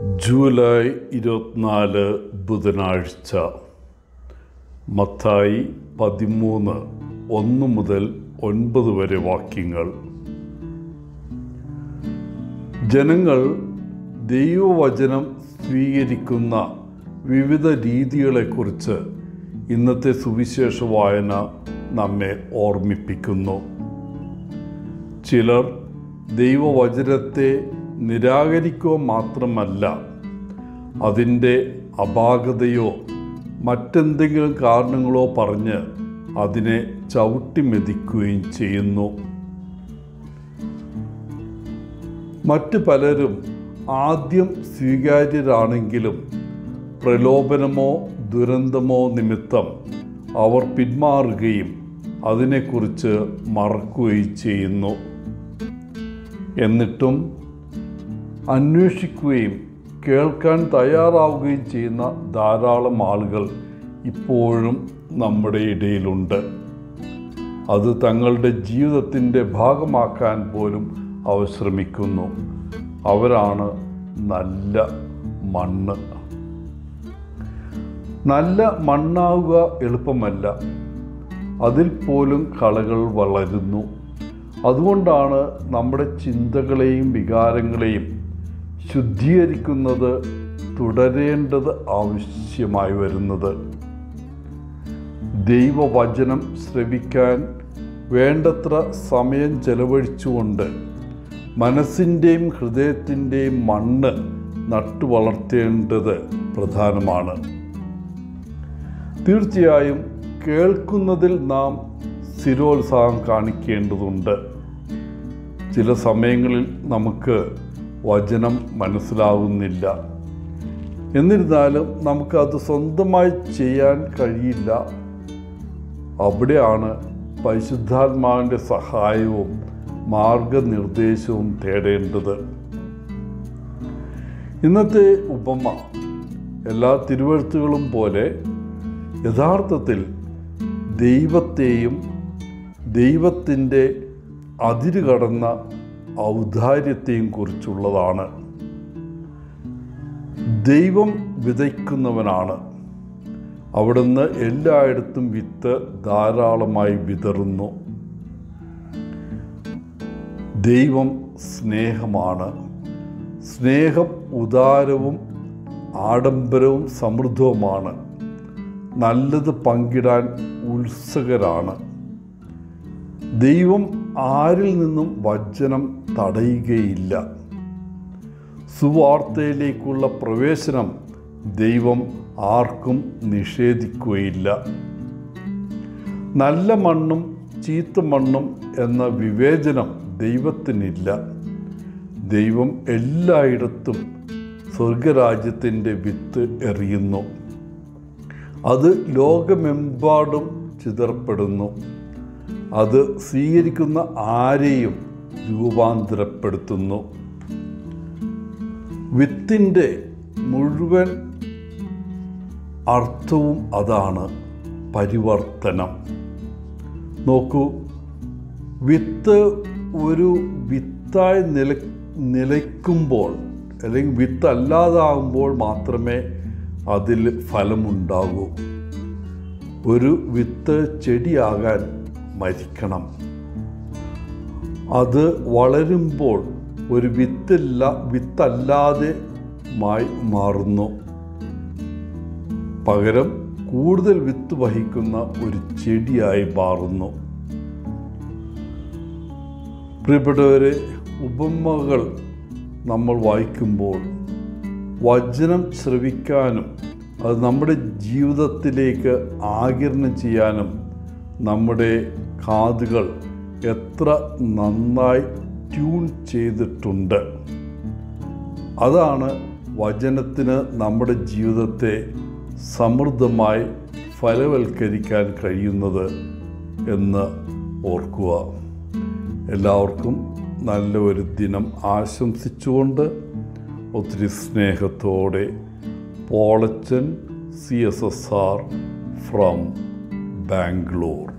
July ഇരുപത്തിനാല് ബുധനാഴ്ച മത്തായി പതിമൂന്ന് ഒന്ന് മുതൽ ഒൻപത് വരെ വാക്യങ്ങൾ ജനങ്ങൾ ദൈവവചനം സ്വീകരിക്കുന്ന വിവിധ രീതികളെക്കുറിച്ച് ഇന്നത്തെ സുവിശേഷ വായന നമ്മെ ഓർമ്മിപ്പിക്കുന്നു ചിലർ ദൈവവചനത്തെ നിരാകരിക്കുക മാത്രമല്ല അതിൻ്റെ അപാകതയോ മറ്റെന്തെങ്കിലും കാരണങ്ങളോ പറഞ്ഞ് അതിനെ ചവിട്ടിമെതിക്കുകയും ചെയ്യുന്നു മറ്റ് പലരും ആദ്യം സ്വീകാര്യരാണെങ്കിലും പ്രലോഭനമോ ദുരന്തമോ നിമിത്തം അവർ പിന്മാറുകയും അതിനെക്കുറിച്ച് മറക്കുകയും ചെയ്യുന്നു എന്നിട്ടും അന്വേഷിക്കുകയും കേൾക്കാൻ തയ്യാറാവുകയും ചെയ്യുന്ന ധാരാളം ആളുകൾ ഇപ്പോഴും നമ്മുടെ ഇടയിലുണ്ട് അത് തങ്ങളുടെ ജീവിതത്തിൻ്റെ ഭാഗമാക്കാൻ പോലും അവർ ശ്രമിക്കുന്നു അവരാണ് നല്ല മണ്ണ് നല്ല മണ്ണാവുക എളുപ്പമല്ല അതിൽ പോലും കളകൾ വളരുന്നു അതുകൊണ്ടാണ് നമ്മുടെ ചിന്തകളെയും വികാരങ്ങളെയും ശുദ്ധീകരിക്കുന്നത് തുടരേണ്ടത് ആവശ്യമായി വരുന്നത് ദൈവവചനം ശ്രവിക്കാൻ വേണ്ടത്ര സമയം ചെലവഴിച്ചുകൊണ്ട് മനസ്സിൻ്റെയും ഹൃദയത്തിൻ്റെയും മണ്ണ് നട്ടു വളർത്തേണ്ടത് പ്രധാനമാണ് തീർച്ചയായും കേൾക്കുന്നതിൽ നാം സ്ഥിരോത്സാഹം കാണിക്കേണ്ടതുണ്ട് ചില സമയങ്ങളിൽ നമുക്ക് വചനം മനസ്സിലാവുന്നില്ല എന്നിരുന്നാലും നമുക്കത് സ്വന്തമായി ചെയ്യാൻ കഴിയില്ല അവിടെയാണ് പരിശുദ്ധാത്മാവിൻ്റെ സഹായവും മാർഗനിർദ്ദേശവും തേടേണ്ടത് ഇന്നത്തെ ഉപമ എല്ലാ തിരുവഴുത്തുകളും പോലെ യഥാർത്ഥത്തിൽ ദൈവത്തെയും ദൈവത്തിൻ്റെ അതിര് കടന്ന ഔദാര്യത്തെയും കുറിച്ചുള്ളതാണ് ദൈവം വിതയ്ക്കുന്നവനാണ് അവിടുന്ന് എല്ലായിടത്തും വിത്ത് ധാരാളമായി വിതറുന്നു ദൈവം സ്നേഹമാണ് സ്നേഹം ഉദാരവും ആഡംബരവും സമൃദ്ധവുമാണ് നല്ലത് പങ്കിടാൻ ഉത്സുകരാണ് ദൈവം ആരിൽ നിന്നും വചനം തടയുകയില്ല സുവാർത്തയിലേക്കുള്ള പ്രവേശനം ദൈവം ആർക്കും നിഷേധിക്കുകയില്ല നല്ല മണ്ണും ചീത്ത മണ്ണും എന്ന വിവേചനം ദൈവത്തിനില്ല ദൈവം എല്ലായിടത്തും സ്വർഗരാജ്യത്തിൻ്റെ വിത്ത് എറിയുന്നു അത് ലോകമെമ്പാടും ചിതറപ്പെടുന്നു അത് സ്വീകരിക്കുന്ന ആരെയും രൂപാന്തരപ്പെടുത്തുന്നു വിത്തിൻ്റെ മുഴുവൻ അർത്ഥവും അതാണ് പരിവർത്തനം നോക്കൂ വിത്ത് ഒരു വിത്തായി നില നിലയ്ക്കുമ്പോൾ അല്ലെങ്കിൽ വിത്ത് അല്ലാതാകുമ്പോൾ മാത്രമേ അതിൽ ഫലമുണ്ടാകൂ ഒരു വിത്ത് ചെടിയാകാൻ മരിക്കണം അത് വളരുമ്പോൾ ഒരു വിത്തില്ല വിത്തല്ലാതെ മായി മാറുന്നു പകരം കൂടുതൽ വിത്ത് വഹിക്കുന്ന ഒരു ചെടിയായി മാറുന്നു പ്രിയപ്പെട്ടവരെ ഉപമകൾ നമ്മൾ വായിക്കുമ്പോൾ വചനം ശ്രവിക്കാനും അത് നമ്മുടെ ജീവിതത്തിലേക്ക് ആകിരണം ചെയ്യാനും നമ്മുടെ കാതുകൾ എത്ര നന്നായി ട്യൂൺ ചെയ്തിട്ടുണ്ട് അതാണ് വചനത്തിന് നമ്മുടെ ജീവിതത്തെ സമൃദ്ധമായി ഫലവൽക്കരിക്കാൻ കഴിയുന്നത് എന്ന് ഓർക്കുക എല്ലാവർക്കും നല്ല ഒരു ദിനം ആശംസിച്ചുകൊണ്ട് ഒത്തിരി സ്നേഹത്തോടെ Polachan C S S R from Bangalore